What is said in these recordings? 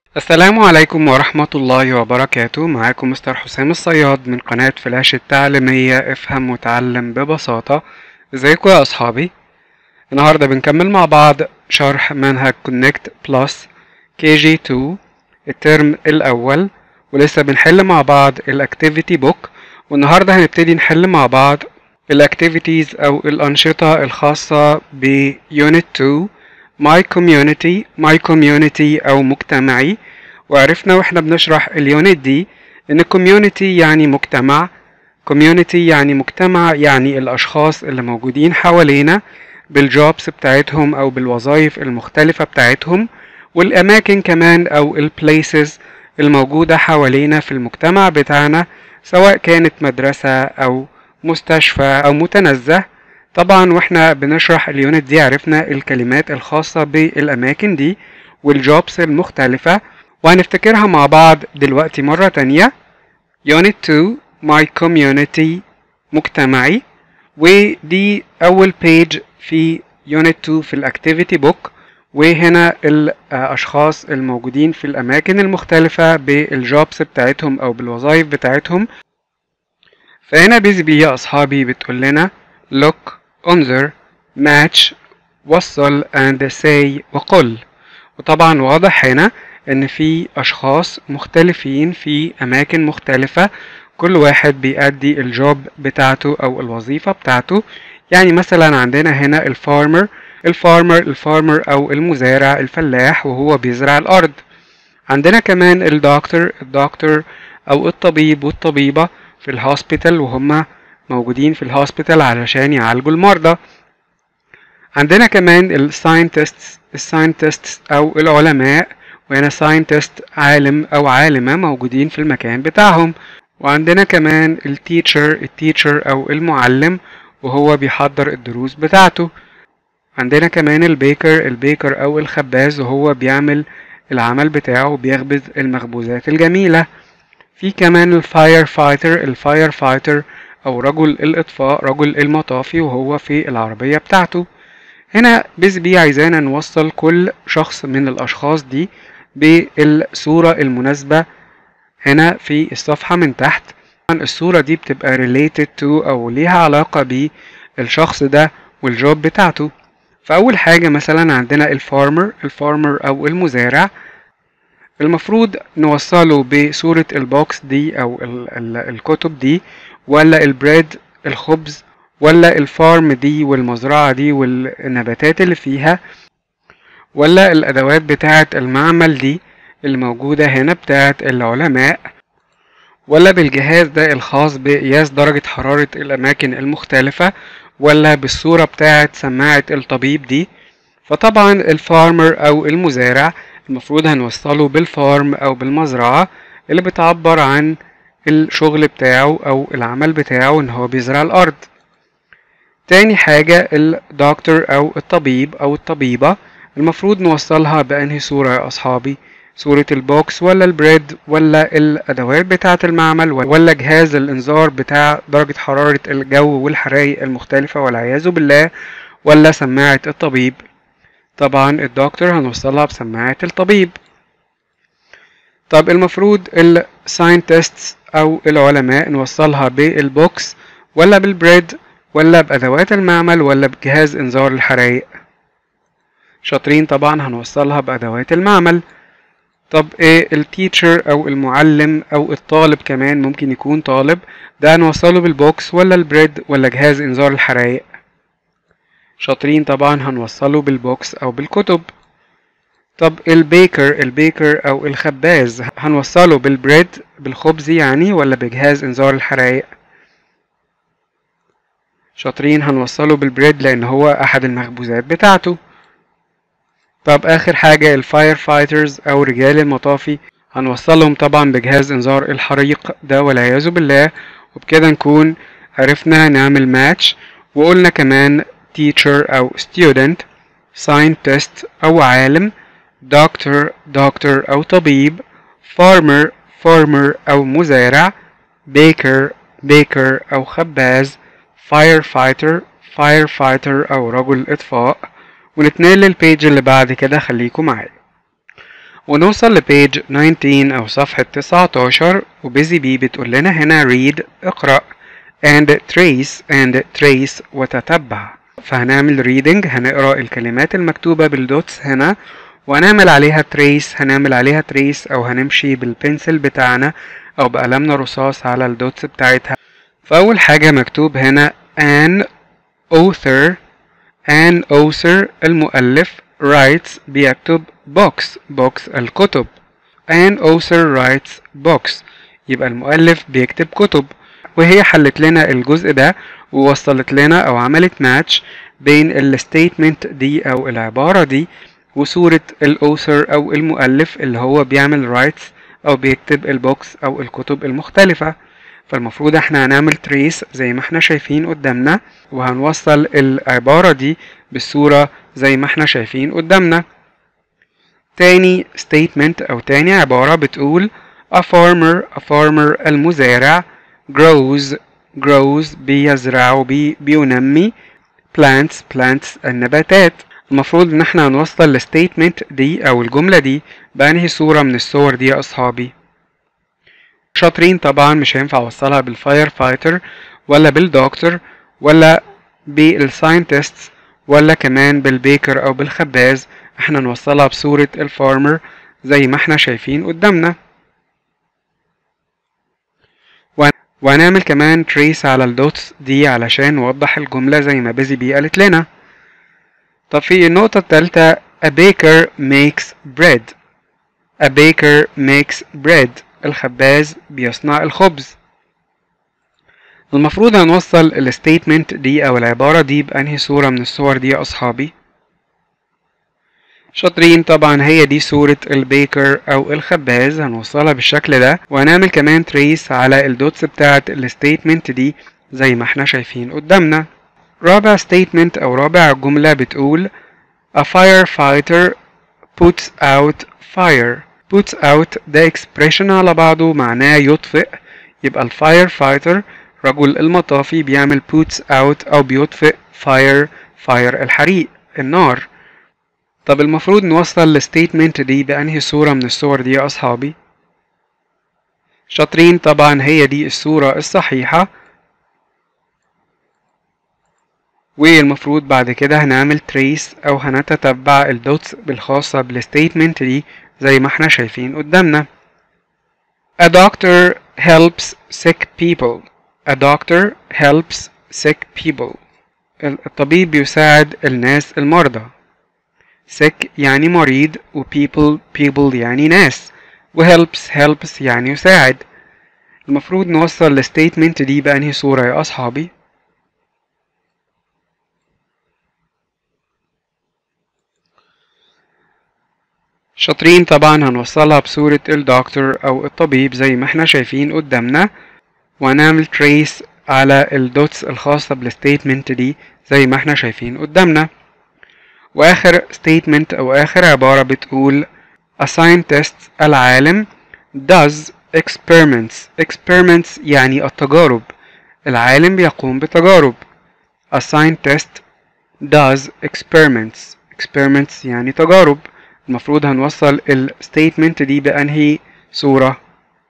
السلام عليكم ورحمة الله وبركاته معاكم مستر حسام الصياد من قناة فلاش التعليمية افهم وتعلم ببساطة ازيكم يا اصحابي النهاردة بنكمل مع بعض شرح منهج كونكت بلس كي جي 2 الترم الاول ولسه بنحل مع بعض الاكتيفيتي بوك والنهاردة هنبتدي نحل مع بعض الاكتيفيتيز او الانشطة الخاصة بيونت 2 My Community My Community أو مجتمعي وعرفنا واحنا بنشرح اليونت دي إن Community يعني مجتمع Community يعني مجتمع يعني الأشخاص اللي موجودين حوالينا بالجوبس بتاعتهم أو بالوظائف المختلفة بتاعتهم والأماكن كمان أو البليسز الموجودة حوالينا في المجتمع بتاعنا سواء كانت مدرسة أو مستشفى أو متنزه طبعا واحنا بنشرح اليونت دي عرفنا الكلمات الخاصة بالأماكن دي والجوبس المختلفة وهنفتكرها مع بعض دلوقتي مرة تانية يونت 2 My Community مجتمعي ودي أول بيج في يونت 2 في الأكتيفيتي بوك وهنا الأشخاص الموجودين في الأماكن المختلفة بالجوبس بتاعتهم أو بالوظائف بتاعتهم فهنا بيزي بي يا أصحابي بتقول لنا look انظر match وصل and say وقل وطبعا واضح هنا ان في اشخاص مختلفين في اماكن مختلفة كل واحد بيأدي الجوب بتاعته او الوظيفة بتاعته يعني مثلا عندنا هنا الفارمر الفارمر الفارمر او المزارع الفلاح وهو بيزرع الارض عندنا كمان الدكتور الدكتور او الطبيب والطبيبة في الهوسبيتال وهما موجودين في الهوسبيتال علشان يعالجوا المرضى عندنا كمان الساينتستس الساينتستس او العلماء وهنا ساينتست عالم او عالمة موجودين في المكان بتاعهم وعندنا كمان التيتشر التيتشر او المعلم وهو بيحضر الدروس بتاعته عندنا كمان البيكر البيكر او الخباز وهو بيعمل العمل بتاعه بيخبز المخبوزات الجميلة في كمان الفاير فايتر الفاير فايتر أو رجل الإطفاء رجل المطافي وهو في العربية بتاعته هنا بيز بي عايزانا نوصل كل شخص من الأشخاص دي بالصورة المناسبة هنا في الصفحة من تحت الصورة دي بتبقى related to أو ليها علاقة بالشخص ده والجوب بتاعته فأول حاجة مثلا عندنا الفارمر الفارمر أو المزارع المفروض نوصله بصورة البوكس دي أو ال ال الكتب دي ولا البريد الخبز ولا الفارم دي والمزرعة دي والنباتات اللي فيها ولا الأدوات بتاعة المعمل دي اللي موجودة هنا بتاعة العلماء ولا بالجهاز ده الخاص بقياس درجة حرارة الأماكن المختلفة ولا بالصورة بتاعة سماعة الطبيب دي فطبعا الفارمر أو المزارع المفروض هنوصله بالفارم أو بالمزرعة اللي بتعبر عن الشغل بتاعه أو العمل بتاعه إن هو بيزرع الأرض تاني حاجة الدكتور أو الطبيب أو الطبيبة المفروض نوصلها بأنهي صورة يا أصحابي صورة البوكس ولا البريد ولا الأدوات بتاعة المعمل ولا جهاز الإنذار بتاع درجة حرارة الجو والحرايق المختلفة والعياذ بالله ولا سماعة الطبيب طبعا الدكتور هنوصلها بسماعة الطبيب طب المفروض الساينتستس أو العلماء نوصلها بالبوكس ولا بالبريد ولا بأدوات المعمل ولا بجهاز إنذار الحرايق شاطرين طبعا هنوصلها بأدوات المعمل طب ايه التيتشر او المعلم او الطالب كمان ممكن يكون طالب ده هنوصله بالبوكس ولا البريد ولا جهاز انذار الحرايق شاطرين طبعا هنوصله بالبوكس او بالكتب طب البيكر البيكر او الخباز هنوصله بالبريد بالخبز يعني ولا بجهاز انذار الحرايق شاطرين هنوصله بالبريد لان هو احد المخبوزات بتاعته طب اخر حاجة الفاير فايترز او رجال المطافي هنوصلهم طبعا بجهاز انذار الحريق ده والعياذ بالله وبكده نكون عرفنا نعمل ماتش وقلنا كمان teacher او student scientist او عالم doctor doctor او طبيب farmer farmer او مزارع baker baker او خباز firefighter firefighter او رجل اطفاء ونتنقل للبيج اللي بعد كده خليكم معايا ونوصل لبيج 19 أو صفحة 19 وبيزي بي بتقول لنا هنا read اقرأ and trace and trace وتتبع فهنعمل reading هنقرأ الكلمات المكتوبة بالدوتس هنا وهنعمل عليها trace هنعمل عليها trace أو هنمشي بالبنسل بتاعنا أو بقلمنا رصاص على الدوتس بتاعتها فأول حاجة مكتوب هنا an author an author المؤلف writes بيكتب books books الكتب an author writes books يبقى المؤلف بيكتب كتب وهي حلت لنا الجزء ده ووصلت لنا او عملت ماتش بين الستيتمنت دي او العبارة دي وصورة الاوثر او المؤلف اللي هو بيعمل رايتس او بيكتب البوكس او الكتب المختلفة فالمفروض احنا هنعمل تريس زي ما احنا شايفين قدامنا وهنوصل العبارة دي بالصورة زي ما احنا شايفين قدامنا تاني statement او تاني عبارة بتقول a farmer a farmer المزارع grows grows بيزرع بي بينمي plants plants النباتات المفروض ان احنا هنوصل الستيتمنت دي او الجملة دي بأنهي صورة من الصور دي يا اصحابي شاطرين طبعا مش هينفع اوصلها بالفاير فايتر ولا بالدكتور ولا بالساينتست ولا كمان بالبيكر او بالخباز احنا نوصلها بصورة الفارمر زي ما احنا شايفين قدامنا وهنعمل كمان تريس على الدوتس دي علشان نوضح الجملة زي ما بيزي بي قالت لنا طب في النقطة التالتة a baker makes bread a baker makes bread الخباز بيصنع الخبز المفروض هنوصل الستيتمنت دي او العبارة دي بأنهي صورة من الصور دي يا أصحابي شاطرين طبعا هي دي صورة البيكر أو الخباز هنوصلها بالشكل ده وهنعمل كمان تريس على الدوتس بتاعة الستيتمنت دي زي ما احنا شايفين قدامنا رابع ستيتمنت أو رابع جملة بتقول A firefighter puts out fire puts out ده expression على بعضه معناه يطفئ يبقى الفاير فايتر رجل المطافي بيعمل puts out أو بيطفئ fire fire الحريق النار طب المفروض نوصل الستيتمنت دي بأنهي صورة من الصور دي يا أصحابي شاطرين طبعا هي دي الصورة الصحيحة والمفروض بعد كده هنعمل تريس أو هنتتبع الدوتس بالخاصة بالستيتمنت دي زي ما احنا شايفين قدامنا A doctor helps sick people A doctor helps sick people الطبيب بيساعد الناس المرضى sick يعني مريض و people people يعني ناس و helps helps يعني يساعد المفروض نوصل الستيتمنت دي بأنهي صورة يا أصحابي شاطرين طبعا هنوصلها بصورة الدكتور أو الطبيب زي ما احنا شايفين قدامنا وهنعمل تريس على الدوتس الخاصة بالستيتمنت دي زي ما احنا شايفين قدامنا وآخر statement أو آخر عبارة بتقول A scientist العالم does experiments experiments يعني التجارب العالم بيقوم بتجارب A scientist does experiments experiments يعني تجارب المفروض هنوصل ال statement دي بأنهي صورة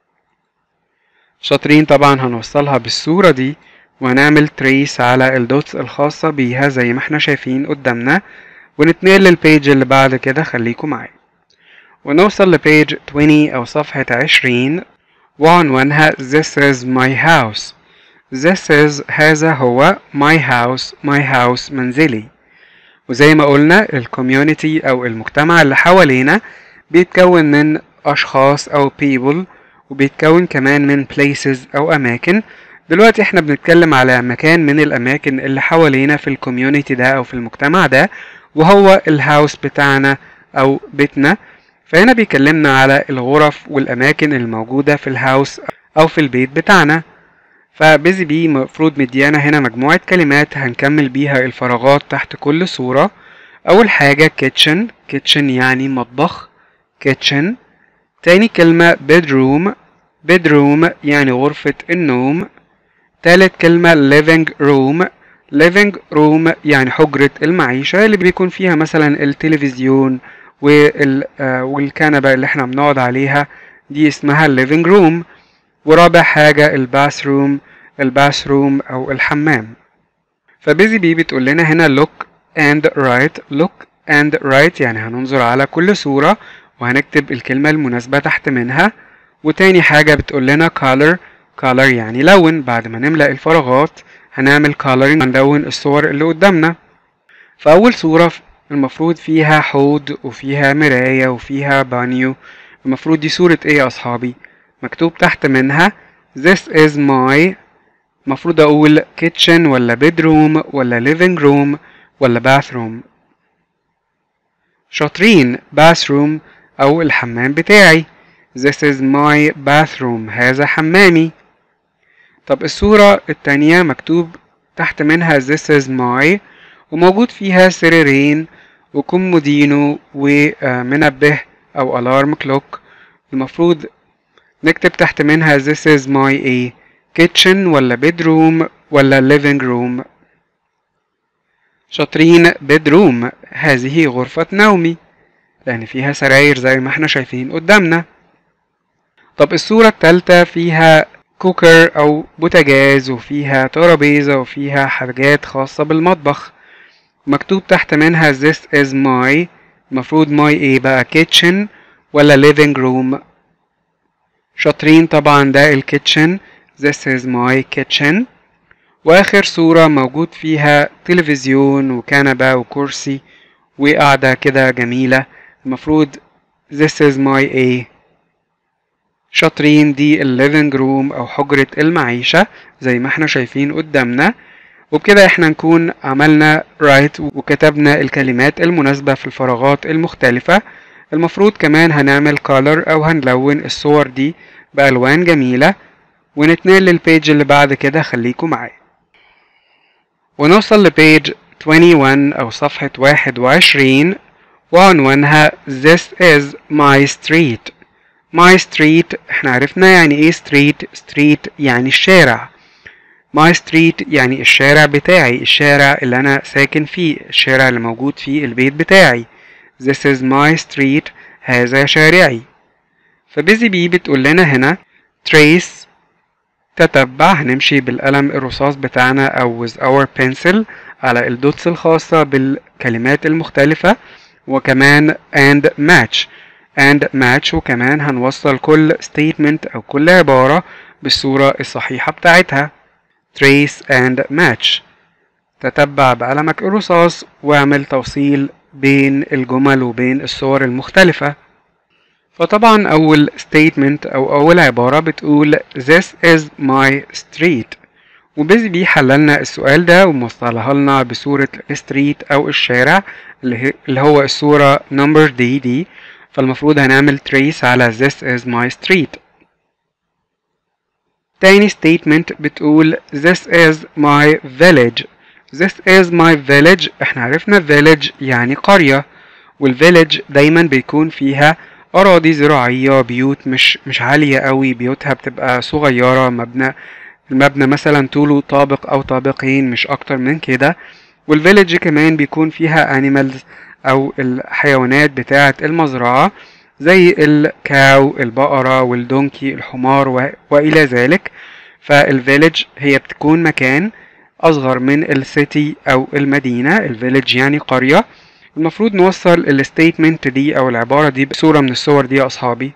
شاطرين طبعا هنوصلها بالصورة دي وهنعمل تريس على الدوتس الخاصة بيها زي ما احنا شايفين قدامنا ونتنقل للبيج اللي بعد كده خليكم معايا ونوصل لبيج 20 أو صفحة 20 وعنوانها This is my house This is هذا هو my house my house منزلي وزي ما قلنا الكوميونتي أو المجتمع اللي حوالينا بيتكون من أشخاص أو people وبيتكون كمان من places أو أماكن دلوقتي احنا بنتكلم على مكان من الأماكن اللي حوالينا في الكوميونتي ده أو في المجتمع ده وهو الهاوس بتاعنا أو بيتنا فهنا بيكلمنا على الغرف والأماكن الموجودة في الهاوس أو في البيت بتاعنا فبيزي بي مفروض مديانا هنا مجموعة كلمات هنكمل بيها الفراغات تحت كل صورة أول حاجة kitchen kitchen يعني مطبخ kitchen تاني كلمة bedroom bedroom يعني غرفة النوم تالت كلمة living room living room يعني حجرة المعيشة اللي بيكون فيها مثلا التلفزيون وال آه، والكنبة اللي احنا بنقعد عليها دي اسمها الليفينج روم ورابع حاجة الباثروم الباثروم أو الحمام فبيزي بي بتقول لنا هنا look and write look and write يعني هننظر على كل صورة وهنكتب الكلمة المناسبة تحت منها وتاني حاجة بتقول لنا color color يعني لون بعد ما نملأ الفراغات هنعمل coloring هنلون الصور اللي قدامنا فأول صورة المفروض فيها حوض وفيها مراية وفيها بانيو المفروض دي صورة ايه يا أصحابي مكتوب تحت منها This is my المفروض أقول kitchen ولا bedroom ولا living room ولا bathroom شاطرين bathroom أو الحمام بتاعي This is my bathroom هذا حمامي طب الصورة التانية مكتوب تحت منها This is my وموجود فيها سريرين وكومودينو ومنبه أو alarm clock المفروض نكتب تحت منها This is my a kitchen ولا bedroom ولا living room شاطرين bedroom هذه غرفة نومي لأن فيها سراير زي ما احنا شايفين قدامنا طب الصورة التالتة فيها كوكر أو بوتاجاز وفيها ترابيزة وفيها حاجات خاصة بالمطبخ مكتوب تحت منها this is my المفروض my ايه بقى kitchen ولا living room شاطرين طبعا ده الكيتشن this is my kitchen واخر صورة موجود فيها تلفزيون وكنبة وكرسي وقعدة كده جميلة المفروض this is my a شاطرين دي الليفينج روم او حجرة المعيشة زي ما احنا شايفين قدامنا وبكده احنا نكون عملنا رايت وكتبنا الكلمات المناسبة في الفراغات المختلفة المفروض كمان هنعمل color او هنلون الصور دي بألوان جميلة ونتنقل للبيج اللي بعد كده خليكم معايا ونوصل لبيج 21 أو صفحة 21 وعنوانها This is my street my street احنا عرفنا يعني ايه street street يعني الشارع my street يعني الشارع بتاعي الشارع اللي أنا ساكن فيه الشارع اللي موجود فيه البيت بتاعي This is my street هذا شارعي فبيزي بي بتقول لنا هنا trace تتبع هنمشي بالقلم الرصاص بتاعنا أو with our pencil على الدوتس الخاصة بالكلمات المختلفة وكمان and match and match وكمان هنوصل كل statement أو كل عبارة بالصورة الصحيحة بتاعتها trace and match تتبع بقلمك الرصاص واعمل توصيل بين الجمل وبين الصور المختلفة فطبعا أول statement أو أول عبارة بتقول This is my street وبيزي بي حللنا السؤال ده وموصلها لنا بصورة الستريت أو الشارع اللي هو الصورة number دي دي فالمفروض هنعمل trace على This is my street تاني statement بتقول This is my village This is my village احنا عرفنا village يعني قرية والفيلج دايما بيكون فيها أراضي زراعية بيوت مش مش عالية قوي بيوتها بتبقى صغيرة مبنى المبنى مثلا طوله طابق أو طابقين مش أكتر من كده والفيلج كمان بيكون فيها animals أو الحيوانات بتاعة المزرعة زي الكاو البقرة والدونكي الحمار و... وإلى ذلك فالفيلج هي بتكون مكان أصغر من السيتي أو المدينة الفيلج يعني قرية المفروض نوصل الستيتمنت دي أو العبارة دي بصورة من الصور دي يا أصحابي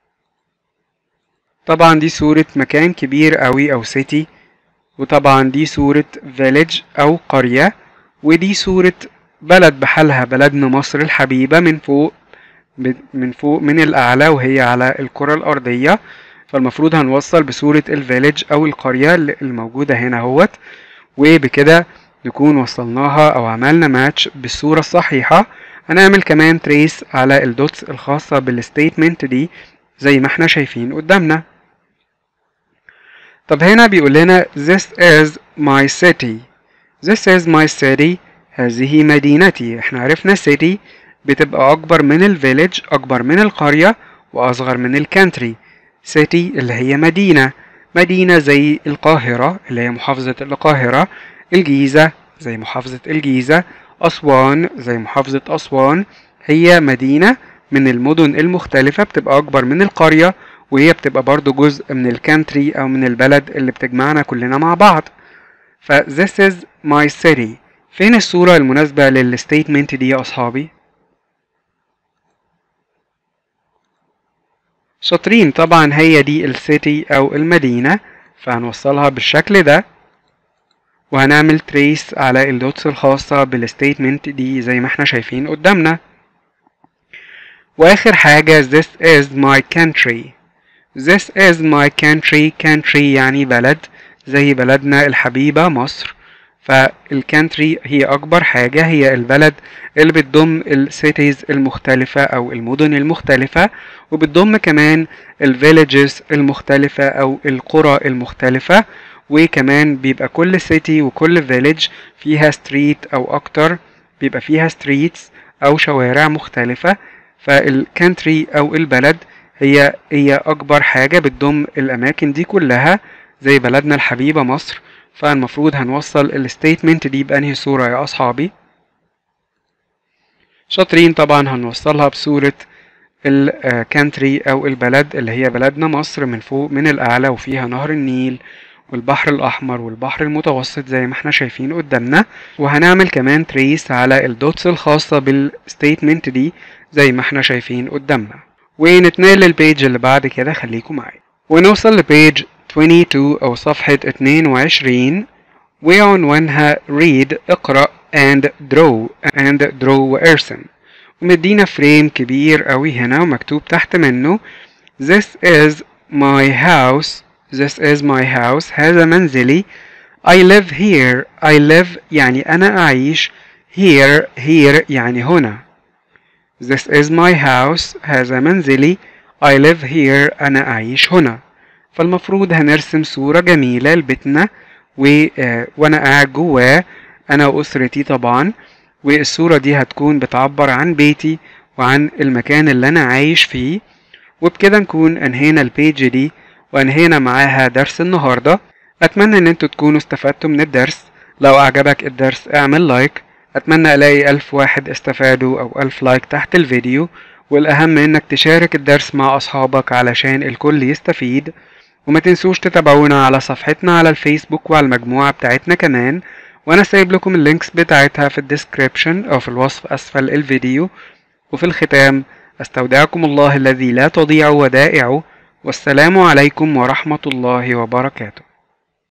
طبعا دي صورة مكان كبير قوي أو سيتي وطبعا دي صورة فيلج أو قرية ودي صورة بلد بحالها بلدنا مصر الحبيبة من فوق من فوق من الأعلى وهي على الكرة الأرضية فالمفروض هنوصل بصورة الفيلج أو القرية الموجودة هنا اهوت وبكده نكون وصلناها أو عملنا ماتش بالصورة الصحيحة هنعمل كمان تريس على الدوتس الخاصة بالستيتمنت دي زي ما احنا شايفين قدامنا طب هنا بيقول لنا this is my city this is my city هذه مدينتي احنا عرفنا city بتبقى أكبر من الفيلج أكبر من القرية وأصغر من الكانتري city اللي هي مدينة مدينة زي القاهرة اللي هي محافظة القاهرة الجيزة زي محافظة الجيزة أسوان زي محافظة أسوان هي مدينة من المدن المختلفة بتبقى أكبر من القرية وهي بتبقى برضو جزء من الكانتري أو من البلد اللي بتجمعنا كلنا مع بعض ف this is my city فين الصورة المناسبة للستيتمنت دي يا أصحابي؟ شاطرين طبعا هي دي السيتي أو المدينة فهنوصلها بالشكل ده وهنعمل تريس على الدوتس الخاصة بالستيتمنت دي زي ما احنا شايفين قدامنا واخر حاجة this is my country this is my country country يعني بلد زي بلدنا الحبيبة مصر فالكانتري هي أكبر حاجة هي البلد اللي بتضم السيتيز المختلفة أو المدن المختلفة وبتضم كمان الفيليجز المختلفة أو القرى المختلفة وكمان بيبقى كل سيتي وكل فيليج فيها ستريت أو أكتر بيبقى فيها ستريتس أو شوارع مختلفة فالكانتري أو البلد هي هي أكبر حاجة بتضم الأماكن دي كلها زي بلدنا الحبيبة مصر فالمفروض هنوصل الستيتمنت دي بأنهي صورة يا أصحابي شاطرين طبعا هنوصلها بصورة الكانتري أو البلد اللي هي بلدنا مصر من فوق من الأعلى وفيها نهر النيل والبحر الأحمر والبحر المتوسط زي ما احنا شايفين قدامنا وهنعمل كمان تريس على الدوتس الخاصة بالستيتمنت دي زي ما احنا شايفين قدامنا ونتنقل للبيج اللي بعد كده خليكم معايا ونوصل لبيج 22 أو صفحة 22 وعنوانها read اقرأ and draw and draw وارسم ومدينا فريم كبير قوي هنا ومكتوب تحت منه This is my house This is my house هذا منزلي I live here I live يعني أنا أعيش here here يعني هنا This is my house هذا منزلي I live here أنا أعيش هنا فالمفروض هنرسم صورة جميلة لبيتنا و... وأنا قاعد جواه أنا وأسرتي طبعا والصورة دي هتكون بتعبر عن بيتي وعن المكان اللي أنا عايش فيه وبكده نكون أنهينا البيج دي وأنهينا معاها درس النهاردة أتمنى إن انتوا تكونوا استفدتوا من الدرس لو أعجبك الدرس اعمل لايك أتمنى ألاقي ألف واحد استفادوا أو ألف لايك تحت الفيديو والأهم إنك تشارك الدرس مع أصحابك علشان الكل يستفيد وما تنسوش تتابعونا على صفحتنا على الفيسبوك وعلى المجموعة بتاعتنا كمان وأنا سايب لكم اللينكس بتاعتها في الديسكريبشن أو في الوصف أسفل الفيديو وفي الختام أستودعكم الله الذي لا تضيع ودائعه والسلام عليكم ورحمة الله وبركاته